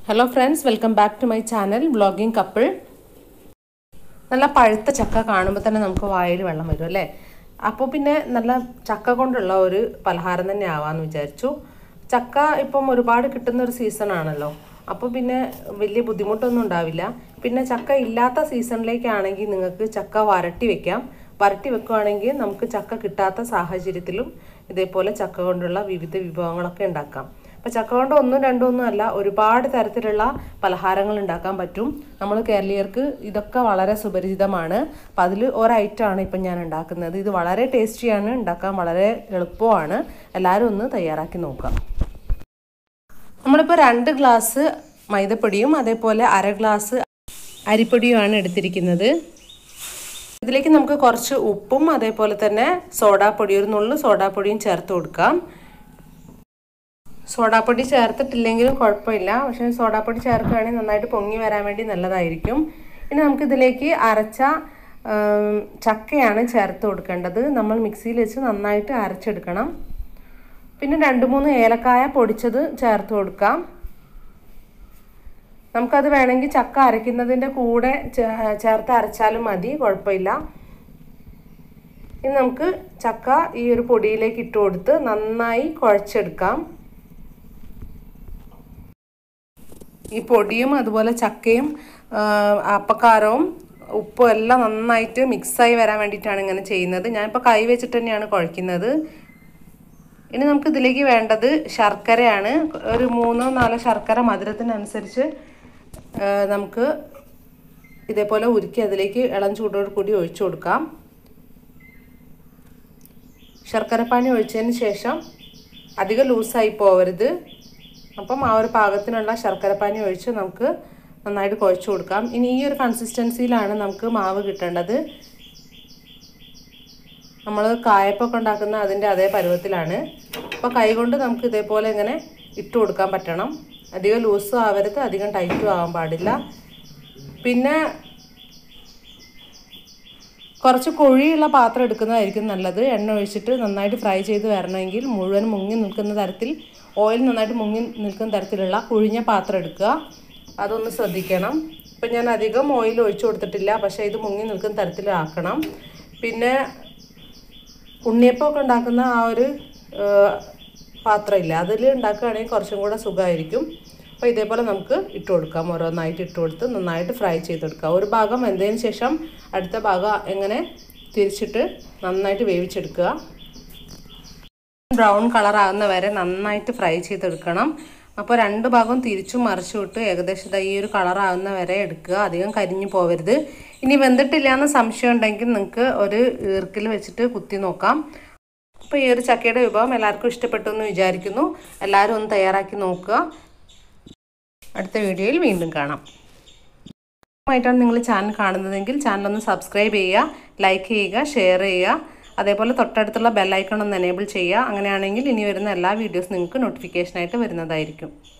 hello friends welcome back to my channel vlogging couple നല്ല പഴുത്ത ചക്ക കാണുമ്പോൾ തന്നെ നമുക്ക് വായിൽ വെള്ളം വരും അല്ലേ അപ്പോൾ പിന്നെ നല്ല ചക്ക കൊണ്ടുള്ള ഒരു പലഹാരം തന്നെ ആവാമെന്ന് വിചാരിച്ചു ചക്ക ഇപ്പം ഒരുപാട് കിട്ടുന്ന ഒരു സീസൺ ആണല്ലോ അപ്പോൾ പിന്നെ വലിയ ബുദ്ധിമുട്ടൊന്നും ഉണ്ടാവില്ല പിന്നെ ചക്ക ഇല്ലാത്ത സീസണിലേക്കാണെങ്കിൽ നിങ്ങൾക്ക് ചക്ക വരട്ടി വെക്കാം വരട്ടി വെക്കുവാണെങ്കിൽ നമുക്ക് ചക്ക കിട്ടാത്ത സാഹചര്യത്തിലും ഇതേപോലെ ചക്ക കൊണ്ടുള്ള വിവിധ വിഭവങ്ങളൊക്കെ ഉണ്ടാക്കാം അപ്പോൾ ചക്ക കൊണ്ട് ഒന്നും രണ്ടും ഒന്നും അല്ല ഒരുപാട് തരത്തിലുള്ള പലഹാരങ്ങൾ ഉണ്ടാക്കാൻ പറ്റും നമ്മൾ കേരളീയർക്ക് ഇതൊക്കെ വളരെ സുപരിചിതമാണ് അപ്പോൾ അതിൽ ഒരൈറ്റമാണ് ഇപ്പം ഞാൻ ഉണ്ടാക്കുന്നത് ഇത് വളരെ ടേസ്റ്റിയാണ് ഉണ്ടാക്കാൻ വളരെ എളുപ്പമാണ് എല്ലാവരും ഒന്ന് തയ്യാറാക്കി നോക്കാം നമ്മളിപ്പോൾ രണ്ട് ഗ്ലാസ് മൈദപ്പൊടിയും അതേപോലെ അര ഗ്ലാസ് അരിപ്പൊടിയുമാണ് എടുത്തിരിക്കുന്നത് ഇതിലേക്ക് നമുക്ക് കുറച്ച് ഉപ്പും അതേപോലെ തന്നെ സോഡാപ്പൊടി ഒരു നുള്ളു സോഡാപ്പൊടിയും ചേർത്ത് കൊടുക്കാം സോഡാപ്പൊടി ചേർത്തിട്ടില്ലെങ്കിലും കുഴപ്പമില്ല പക്ഷേ സോഡാപ്പൊടി ചേർക്കുകയാണെങ്കിൽ നന്നായിട്ട് പൊങ്ങി വരാൻ വേണ്ടി നല്ലതായിരിക്കും ഇനി നമുക്കിതിലേക്ക് അരച്ച ചക്കയാണ് ചേർത്ത് കൊടുക്കേണ്ടത് നമ്മൾ മിക്സിയിൽ വെച്ച് നന്നായിട്ട് അരച്ചെടുക്കണം പിന്നെ രണ്ട് മൂന്ന് ഏലക്കായ പൊടിച്ചത് ചേർത്ത് കൊടുക്കാം നമുക്കത് വേണമെങ്കിൽ ചക്ക അരയ്ക്കുന്നതിൻ്റെ കൂടെ ചേർത്ത് അരച്ചാലും മതി കുഴപ്പമില്ല ഇനി നമുക്ക് ചക്ക ഈ ഒരു പൊടിയിലേക്ക് ഇട്ട് കൊടുത്ത് നന്നായി കുഴച്ചെടുക്കാം ഈ പൊടിയും അതുപോലെ ചക്കയും അപ്പക്കാരവും ഉപ്പും എല്ലാം നന്നായിട്ട് മിക്സായി വരാൻ വേണ്ടിയിട്ടാണ് ഇങ്ങനെ ചെയ്യുന്നത് ഞാനിപ്പോൾ കൈ വെച്ചിട്ട് തന്നെയാണ് കുഴയ്ക്കുന്നത് ഇനി നമുക്ക് ഇതിലേക്ക് വേണ്ടത് ശർക്കരയാണ് ഒരു മൂന്നോ നാലോ ശർക്കര മധുരത്തിനനുസരിച്ച് നമുക്ക് ഇതേപോലെ ഉരുക്കി അതിലേക്ക് ഇളം ചൂടോട് കൂടി ഒഴിച്ചു കൊടുക്കാം ശർക്കരപ്പാനി ഒഴിച്ചതിന് ശേഷം അധികം ലൂസായി പോവരുത് അപ്പം ആ ഒരു പാകത്തിനുള്ള ശർക്കരപ്പാനി ഒഴിച്ച് നമുക്ക് നന്നായിട്ട് കുഴച്ച് കൊടുക്കാം ഇനി ഈ ഒരു കൺസിസ്റ്റൻസിയിലാണ് നമുക്ക് മാവ് കിട്ടേണ്ടത് നമ്മൾ കായപ്പൊക്കെ ഉണ്ടാക്കുന്ന അതിൻ്റെ അതേ പരുവത്തിലാണ് അപ്പോൾ കൈകൊണ്ട് നമുക്ക് ഇതേപോലെ ഇങ്ങനെ ഇട്ട് കൊടുക്കാൻ പറ്റണം അധികം ലൂസും ആവരുത് അധികം ടൈറ്റും ആവാൻ പാടില്ല പിന്നെ കുറച്ച് കൊഴിയുള്ള പാത്രം എടുക്കുന്നതായിരിക്കും നല്ലത് എണ്ണ ഒഴിച്ചിട്ട് നന്നായിട്ട് ഫ്രൈ ചെയ്ത് വരണമെങ്കിൽ മുഴുവൻ മുങ്ങി നിൽക്കുന്ന തരത്തിൽ ഓയിൽ നന്നായിട്ട് മുങ്ങി നിൽക്കുന്ന തരത്തിലുള്ള കുഴിഞ്ഞ പാത്രം എടുക്കുക അതൊന്ന് ശ്രദ്ധിക്കണം ഇപ്പം ഞാൻ അധികം ഓയിൽ ഒഴിച്ചു കൊടുത്തിട്ടില്ല പക്ഷേ ഇത് മുങ്ങി നിൽക്കുന്ന തരത്തിലാക്കണം പിന്നെ ഉണ്ണിയപ്പമൊക്കെ ഉണ്ടാക്കുന്ന ആ ഒരു പാത്രമില്ല അതിൽ ഉണ്ടാക്കുകയാണെങ്കിൽ കുറച്ചും കൂടെ സുഖമായിരിക്കും അപ്പോൾ ഇതേപോലെ നമുക്ക് ഇട്ട് കൊടുക്കാം ഓരോന്നായിട്ട് ഇട്ട് കൊടുത്ത് നന്നായിട്ട് ഫ്രൈ ചെയ്തെടുക്കാം ഒരു ഭാഗം വെന്തതിന് ശേഷം അടുത്ത ഭാഗം എങ്ങനെ തിരിച്ചിട്ട് നന്നായിട്ട് വേവിച്ചെടുക്കുക ബ്രൗൺ കളർ ആകുന്ന വരെ നന്നായിട്ട് ഫ്രൈ ചെയ്തെടുക്കണം അപ്പോൾ രണ്ട് ഭാഗവും തിരിച്ചും മറിച്ചും ഇട്ട് ഏകദേശം ഈ ഒരു കളർ ആകുന്ന വരെ എടുക്കുക അധികം കരിഞ്ഞു പോകരുത് ഇനി വെന്തിട്ടില്ല എന്ന് സംശയം ഉണ്ടെങ്കിൽ നിങ്ങൾക്ക് ഒരു ഈർക്കിൽ വെച്ചിട്ട് കുത്തി നോക്കാം അപ്പോൾ ഈ ഒരു ചക്കയുടെ വിഭവം എല്ലാവർക്കും ഇഷ്ടപ്പെട്ടു എന്ന് വിചാരിക്കുന്നു എല്ലാവരും ഒന്ന് തയ്യാറാക്കി നോക്കുക അടുത്ത വീഡിയോയിൽ വീണ്ടും കാണാം ആയിട്ടാണ് നിങ്ങൾ ചാനൽ കാണുന്നതെങ്കിൽ ചാനൽ ഒന്ന് സബ്സ്ക്രൈബ് ചെയ്യുക ലൈക്ക് ചെയ്യുക ഷെയർ ചെയ്യുക അതേപോലെ തൊട്ടടുത്തുള്ള ബെല്ലൈക്കൺ ഒന്ന് എനേബിൾ ചെയ്യുക അങ്ങനെയാണെങ്കിൽ ഇനി വരുന്ന എല്ലാ വീഡിയോസ് നിങ്ങൾക്ക് നോട്ടിഫിക്കേഷനായിട്ട് വരുന്നതായിരിക്കും